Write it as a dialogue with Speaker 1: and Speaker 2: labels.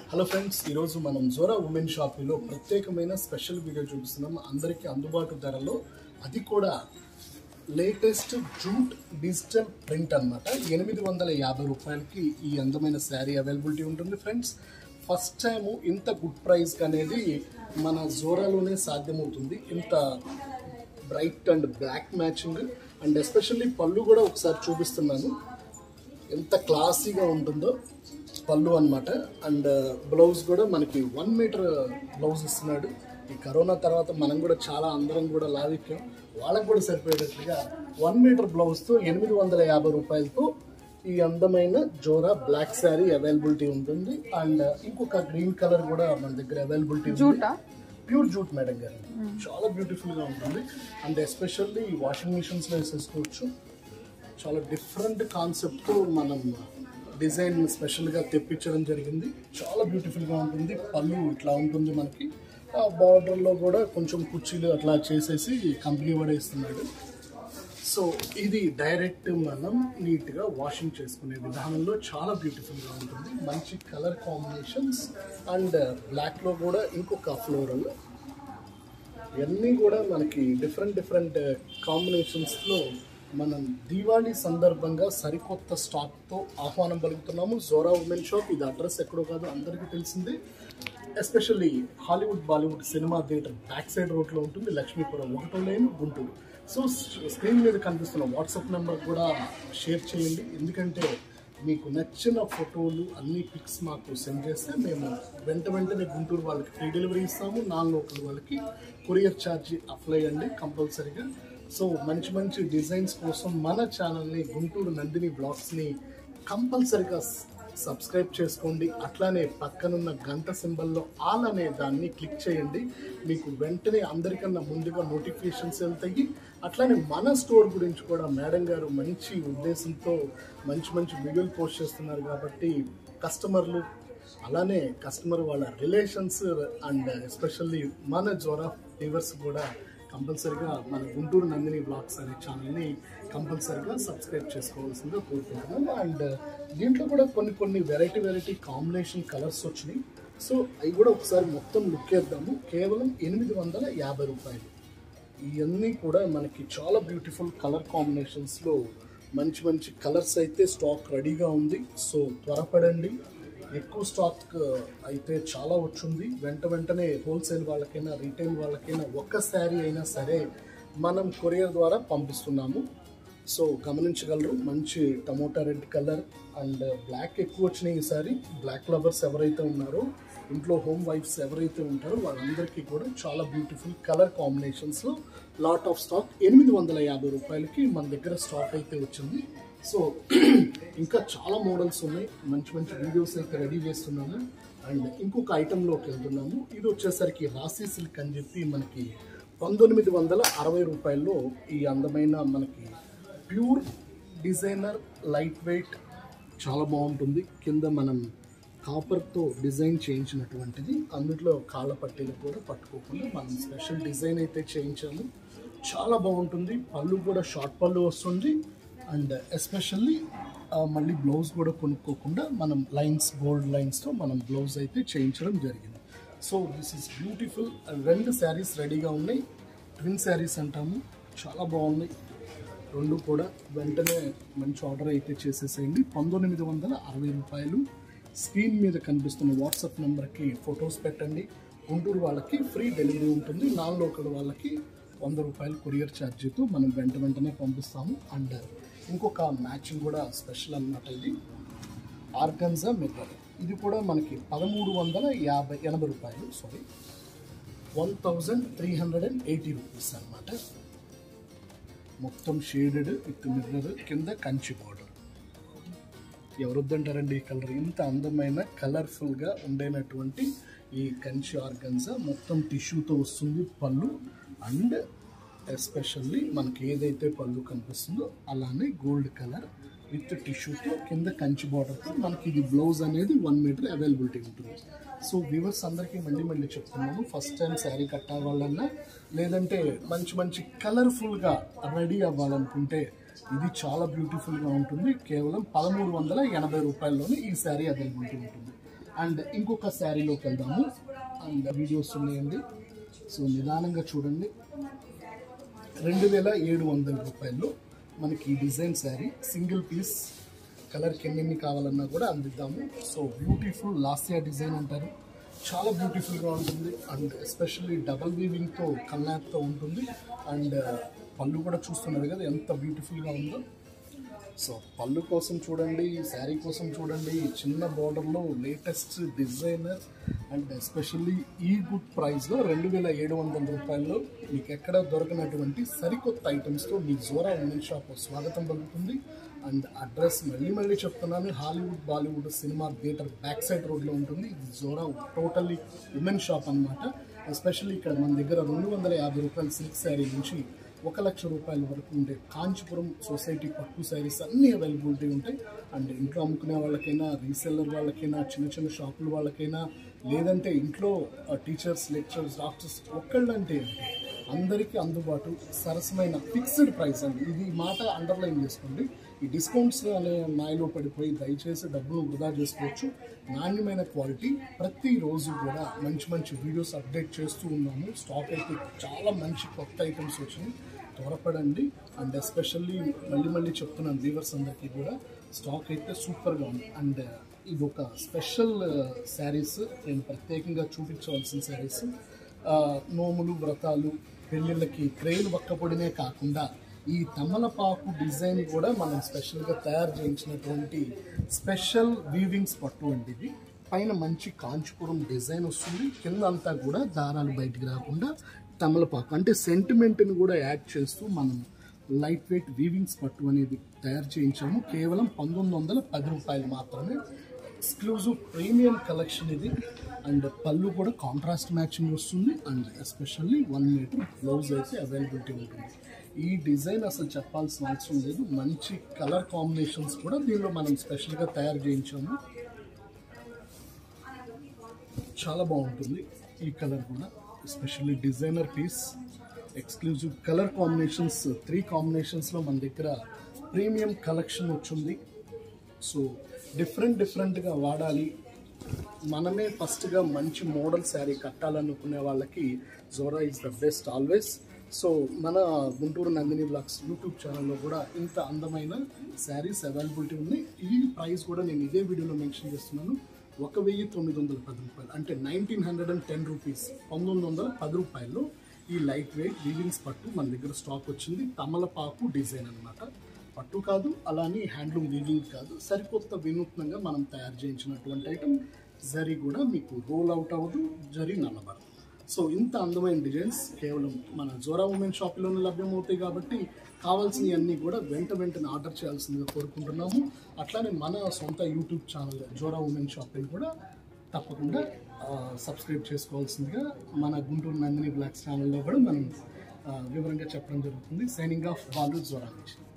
Speaker 1: hello friends ఈరోజు మనం Zora women షాపింగ్లో ప్రత్యేకమైన స్పెషల్ వీడియో చూపిస్తున్నాం అందరికీ అందుబాటు ధరలో అది కూడా లేటెస్ట్ జూట్ డిజిటల్ ప్రింట్ అన్నమాట ఎనిమిది వందల యాభై రూపాయలకి ఈ అందమైన శారీ అవైలబిలిటీ ఉంటుంది ఫ్రెండ్స్ ఫస్ట్ టైం ఇంత గుడ్ ప్రైస్ అనేది మన జోరాలోనే సాధ్యమవుతుంది ఇంత bright and black matching and especially పళ్ళు కూడా ఒకసారి చూపిస్తున్నాను ఎంత క్లాసీగా ఉంటుందో పళ్ళు అన్నమాట అండ్ బ్లౌజ్ కూడా మనకి వన్ మీటర్ బ్లౌజ్ ఇస్తున్నాడు ఈ కరోనా తర్వాత మనం కూడా చాలా అందరం కూడా లావిక్యం వాళ్ళకు కూడా సరిపోయేటట్లుగా వన్ మీటర్ బ్లౌజ్తో ఎనిమిది వందల యాభై రూపాయలతో ఈ అందమైన జోరా బ్లాక్ శారీ అవైలబిలిటీ ఉంటుంది అండ్ ఇంకొక గ్రీన్ కలర్ కూడా మన దగ్గర అవైలబిలిటీ ఉంది
Speaker 2: జూటా
Speaker 1: ప్యూర్ జూట్ మేడం గారు చాలా బ్యూటిఫుల్ గా ఉంటుంది అండ్ ఎస్పెషల్లీ వాషింగ్ మిషన్స్ లో వేసేసుకోవచ్చు చాలా డిఫరెంట్ కాన్సెప్ట్ తో మనం డిజైన్ స్పెషల్ గా తెప్పించడం జరిగింది చాలా బ్యూటిఫుల్ గా ఉంటుంది పళ్ళు ఇట్లా ఉంటుంది మనకి ఆ బార్డర్ లో కూడా కొంచెం కుర్చీలు అట్లా చేసేసి కంపెనీ పడేస్తున్నాడు సో ఇది డైరెక్ట్ మనం నీట్గా వాషింగ్ చేసుకునే విధానంలో చాలా బ్యూటిఫుల్గా ఉంటుంది మంచి కలర్ కాంబినేషన్స్ అండ్ బ్లాక్లో కూడా ఇంకొక ఫ్లోరల్ ఇవన్నీ కూడా మనకి డిఫరెంట్ డిఫరెంట్ కాంబినేషన్స్లో మనం దీవాళీ సందర్భంగా సరికొత్త స్టాక్తో ఆహ్వానం పలుకుతున్నాము జోరా ఉమెన్ షాప్ ఇది అడ్రస్ ఎక్కడో కాదు అందరికీ తెలిసిందే especially Hollywood Bollywood cinema theatre back side రోడ్లో ఉంటుంది లక్ష్మీపురం ఒకటో లేను గుంటూరు సో స్క్రీన్ మీద కనిపిస్తున్న వాట్సాప్ నెంబర్ కూడా షేర్ చేయండి ఎందుకంటే మీకు నచ్చిన ఫోటోలు అన్ని పిక్స్ మాకు సెండ్ చేస్తే మేము వెంట వెంటనే గుంటూరు వాళ్ళకి ఫ్రీ డెలివరీ ఇస్తాము నాన్ లోకల్ వాళ్ళకి కొరియర్ ఛార్జ్ అప్లై అండి కంపల్సరీగా సో మంచి మంచి డిజైన్స్ కోసం మన ఛానల్ని గుంటూరు నందిని బ్లాగ్స్ని కంపల్సరీగా సబ్స్క్రైబ్ చేసుకోండి అట్లానే పక్కనున్న గంట సింబల్లో ఆల్ అనే దాన్ని క్లిక్ చేయండి మీకు వెంటనే అందరికన్నా ముందుగా నోటిఫికేషన్స్ వెళ్తాయి అట్లానే మన స్టోర్ గురించి కూడా మేడం గారు మంచి ఉద్దేశంతో మంచి మంచి వీడియోలు పోస్ట్ చేస్తున్నారు కాబట్టి కస్టమర్లు అలానే కస్టమర్ వాళ్ళ రిలేషన్స్ అండ్ ఎస్పెషల్లీ మన జోరా వ్యూవర్స్ కూడా కంపల్సరీగా మన గుంటూరు నందిని బ్లాగ్స్ అనే ఛానల్ని కంపల్సరీగా సబ్స్క్రైబ్ చేసుకోవాల్సిందిగా కోరుకుంటున్నాను అండ్ దీంట్లో కూడా కొన్ని కొన్ని వెరైటీ వెరైటీ కాంబినేషన్ కలర్స్ వచ్చినాయి సో అవి కూడా ఒకసారి మొత్తం లుక్ వేద్దాము కేవలం ఎనిమిది వందల యాభై రూపాయలు ఇవన్నీ కూడా మనకి చాలా బ్యూటిఫుల్ కలర్ కాంబినేషన్స్లో మంచి మంచి కలర్స్ అయితే స్టాక్ రెడీగా ఉంది సో త్వరపడండి ఎక్కువ స్టాక్ అయితే చాలా వచ్చింది వెంట వెంటనే హోల్సేల్ వాళ్ళకైనా రీటైల్ వాళ్ళకైనా ఒక్క శారీ అయినా సరే మనం కొరియర్ ద్వారా పంపిస్తున్నాము సో గమనించగలరు మంచి tomato red colour and black ఎక్కువ వచ్చినాయి ఈసారి బ్లాక్ లవర్స్ ఎవరైతే ఉన్నారో ఇంట్లో హోమ్ వైఫ్స్ ఎవరైతే ఉంటారో వాళ్ళందరికీ కూడా చాలా బ్యూటిఫుల్ కలర్ కాంబినేషన్స్లో లాట్ ఆఫ్ స్టాక్ ఎనిమిది వందల యాభై రూపాయలకి మన దగ్గర స్టాక్ అయితే వచ్చింది సో ఇంకా చాలా మోడల్స్ ఉన్నాయి మంచి మంచి వీడియోస్ అయితే రెడీ చేస్తున్నాము అండ్ ఇంకొక ఐటెంలోకి వెళ్తున్నాము ఇది వచ్చేసరికి రాశి సిల్క్ అని చెప్పి మనకి పంతొమ్మిది వందల అరవై రూపాయల్లో ఈ అందమైన మనకి ప్యూర్ డిజైనర్ లైట్ వెయిట్ చాలా బాగుంటుంది కింద మనం కాపర్తో డిజైన్ చేయించినటువంటిది అందులో కాళ్ళ పట్టీలు కూడా పట్టుకోకుండా మనం స్పెషల్ డిజైన్ అయితే చేయించాము చాలా బాగుంటుంది పళ్ళు కూడా షార్ట్ పళ్ళు వస్తుంది అండ్ ఎస్పెషల్లీ మళ్ళీ బ్లౌజ్ కూడా కొనుక్కోకుండా మనం లైన్స్ గోల్డ్ లైన్స్తో మనం బ్లౌజ్ అయితే చేయించడం జరిగింది సో దిస్ ఇస్ బ్యూటిఫుల్ రెండు శారీస్ రెడీగా ఉన్నాయి ట్విన్ శారీస్ అంటాము చాలా బాగున్నాయి రెండు కూడా వెంటనే మంచి ఆర్డర్ అయితే చేసేసేయండి పంతొమ్మిది వందల అరవై రూపాయలు స్క్రీన్ మీద కనిపిస్తున్న వాట్సాప్ నెంబర్కి ఫొటోస్ పెట్టండి గుంటూరు వాళ్ళకి ఫ్రీ డెలివరీ ఉంటుంది నాన్ లోకల్ వాళ్ళకి వంద రూపాయలు కొరియర్ ఛార్జీతో మనం వెంట వెంటనే పంపిస్తాము అండ్ ఇంకొక మ్యాచింగ్ కూడా స్పెషల్ అన్నమాట ఇది ఆర్గన్జా మిర్రర్ ఇది కూడా మనకి పదమూడు వందల యాభై ఎనభై రూపాయలు sorry one thousand three hundred and eighty rupees అనమాట మొత్తం షేడెడ్ విత్ మిర్రర్ కింద కంచి బార్డర్ ఎవరు వద్దంటారండి ఈ కలర్ ఇంత అందమైన కలర్ఫుల్గా ఉండేనటువంటి ఈ కంచి ఆర్గన్జా మొత్తం టిష్యూతో వస్తుంది పళ్ళు అండ్ ఎస్పెషల్లీ మనకి ఏదైతే పళ్ళు కనిపిస్తుందో అలానే గోల్డ్ కలర్ విత్ టిష్యూతో కింద కంచి బార్డర్తో మనకి ఇది బ్లౌజ్ అనేది వన్ మీటర్ అవైలబిలిటీ ఉంటుంది సో వ్యూవర్స్ అందరికీ మళ్ళీ మళ్ళీ చెప్తున్నాను ఫస్ట్ టైం శారీ కట్టాలన్నా లేదంటే మంచి మంచి కలర్ఫుల్గా రెడీ అవ్వాలనుకుంటే ఇది చాలా బ్యూటిఫుల్గా ఉంటుంది కేవలం పదమూడు వందల ఎనభై రూపాయల్లోనే ఈ శారీ అవైలబిలిటీ ఉంటుంది అండ్ ఇంకొక శారీలోకి వెళ్దాము అండ్ వీడియోస్ ఉన్నాయండి సో నిదానంగా చూడండి రెండు వేల ఏడు వందల రూపాయల్లో మనకి ఈ డిజైన్ శారీ సింగిల్ పీస్ కలర్కి ఎన్నెన్ని కావాలన్నా కూడా అందిద్దాము సో బ్యూటిఫుల్ లాస్యా డిజైన్ అంటారు చాలా బ్యూటిఫుల్గా ఉంటుంది అండ్ ఎస్పెషల్లీ డబల్ వీవింగ్తో కల్నాథ్తో ఉంటుంది అండ్ పళ్ళు కూడా చూస్తున్నారు కదా ఎంత బ్యూటిఫుల్గా ఉందో సో పళ్ళు కోసం చూడండి శారీ కోసం చూడండి ఈ చిన్న బార్డర్లో లేటెస్ట్ డిజైనర్ అండ్ ఎస్పెషల్లీ ఈ గుడ్ ప్రైస్లో రెండు వేల ఏడు వందల రూపాయల్లో మీకు ఎక్కడ దొరకనటువంటి సరికొత్త ఐటమ్స్తో మీ జోరా ఉమెన్ షాప్ స్వాగతం పలుకుతుంది అండ్ అడ్రస్ మళ్ళీ మళ్ళీ చెప్తున్నాను Hollywood Bollywood cinema theatre back side రోడ్లో ఉంటుంది ఇది జోరా టోటల్లీ ఉమెన్ షాప్ అన్నమాట ఎస్పెషల్లీ ఇక్కడ మన దగ్గర రెండు వందల యాభై రూపాయల సిల్క్ శారీ నుంచి ఒక లక్ష రూపాయల వరకు ఉండే కాంచీపురం సొసైటీ పట్టు శారీస్ అన్నీ అవైలబిలిటీ ఉంటాయి అండ్ ఇంట్లో అమ్ముకునే వాళ్ళకైనా రీసెల్లర్ వాళ్ళకైనా చిన్న చిన్న షాపుల వాళ్ళకైనా లేదంటే ఇంట్లో టీచర్స్ లెక్చరర్స్ డాక్టర్స్ ఒక్కళ్ళంటే ఏంటి అందరికీ అందుబాటు సరసమైన ఫిక్స్డ్ ప్రైస్ అండి ఇది ఈ మాట అండర్లైన్ చేసుకోండి ఈ డిస్కౌంట్స్ అనే మాయలో పడిపోయి దయచేసి డబ్బులు వృధా చేసుకోవచ్చు నాణ్యమైన క్వాలిటీ ప్రతిరోజు కూడా మంచి మంచి వీడియోస్ అప్డేట్ చేస్తూ ఉన్నాము స్టాక్ అయితే చాలా మంచి కొత్త ఐటమ్స్ వచ్చినాయి త్వరపడండి అండ్ ఎస్పెషల్లీ మళ్ళీ మళ్ళీ చెప్తున్నాను వ్యూవర్స్ అందరికీ కూడా స్టాక్ అయితే సూపర్గా ఉంది అండ్ ఇది ఒక స్పెషల్ శారీస్ నేను ప్రత్యేకంగా చూపించవలసిన శారీస్ నోములు వ్రతాలు పెళ్ళిళ్ళకి ట్రైన్ ఒక్కపొడినే కాకుండా ఈ తమలపాకు డిజైన్ కూడా మనం స్పెషల్గా తయారు చేయించినటువంటి స్పెషల్ వీవింగ్స్ పట్టు అండి ఇది పైన మంచి కాంచీపురం డిజైన్ వస్తుంది కింద అంతా కూడా దారాలు బయటికి రాకుండా తమలపాకు అంటే సెంటిమెంట్ని కూడా యాడ్ చేస్తూ మనం లైట్ వెయిట్ వీవింగ్స్ పట్టు అనేది తయారు చేయించాము కేవలం పంతొమ్మిది వందల పది రూపాయలు మాత్రమే ఎక్స్క్లూజివ్ ప్రీమియం కలెక్షన్ ఇది అండ్ పళ్ళు కూడా కాంట్రాస్ట్ మ్యాచింగ్ వస్తుంది and especially one metre blouse అయితే అవైలబిలిటీ ఉంటుంది ఈ డిజైన్ అసలు చెప్పాల్సిన అవసరం లేదు మంచి కలర్ కాంబినేషన్స్ కూడా దీనిలో మనం స్పెషల్గా తయారు చేయించాము చాలా బాగుంటుంది ఈ కలర్ కూడా especially designer piece exclusive colour combinations three కాంబినేషన్స్లో మన దగ్గర ప్రీమియం కలెక్షన్ వచ్చింది సో డిఫరెంట్ డిఫరెంట్గా వాడాలి మనమే ఫస్ట్గా మంచి మోడల్ శారీ కట్టాలనుకునే వాళ్ళకి Jora is the best always so మన గుంటూరు నందిని బ్లాగ్స్ యూట్యూబ్ ఛానల్లో కూడా ఇంత అందమైన శారీస్ అవైలబిలిటీ ఉన్నాయి ఈ ప్రైస్ కూడా నేను ఇదే వీడియోలో మెన్షన్ చేస్తున్నాను ఒక వెయ్యి తొమ్మిది వందల పది రూపాయలు అంటే nineteen hundred and ten rupees పంతొమ్మిది వందల పది రూపాయలు ఈ లైట్ వెయిట్ వీవింగ్స్ పట్టు మన దగ్గర స్టాక్ వచ్చింది తమలపాకు డిజైన్ అన్నమాట పట్టు కాదు అలానే హ్యాండ్లూమ్ వీవింగ్ కాదు సరికొత్త వినూత్నంగా మనం తయారు చేయించినటువంటి ఐటమ్ జరీ కూడా మీకు రోల్ అవుట్ అవ్వదు జరీ నల్లబడదు సో ఇంత అందమైన డిజైన్స్ కేవలం మన జోరా ఉమెన్ షాప్లోనే లభ్యమవుతాయి కాబట్టి కావాల్సినవన్నీ కూడా వెంట వెంటనే ఆర్డర్ చేయాల్సిందిగా కోరుకుంటున్నాము అట్లానే మన సొంత యూట్యూబ్ ఛానల్ జోరా ఉమెన్ షాప్ని కూడా తప్పకుండా ఆ, సబ్స్క్రైబ్ చేసుకోవాల్సిందిగా మన గుంటూరు నందిని బ్లాక్స్ ఛానల్లో కూడా మనం ఆ, వివరంగా చెప్పడం జరుగుతుంది సైనింగ్ ఆఫ్ బాలు జోరా నుంచి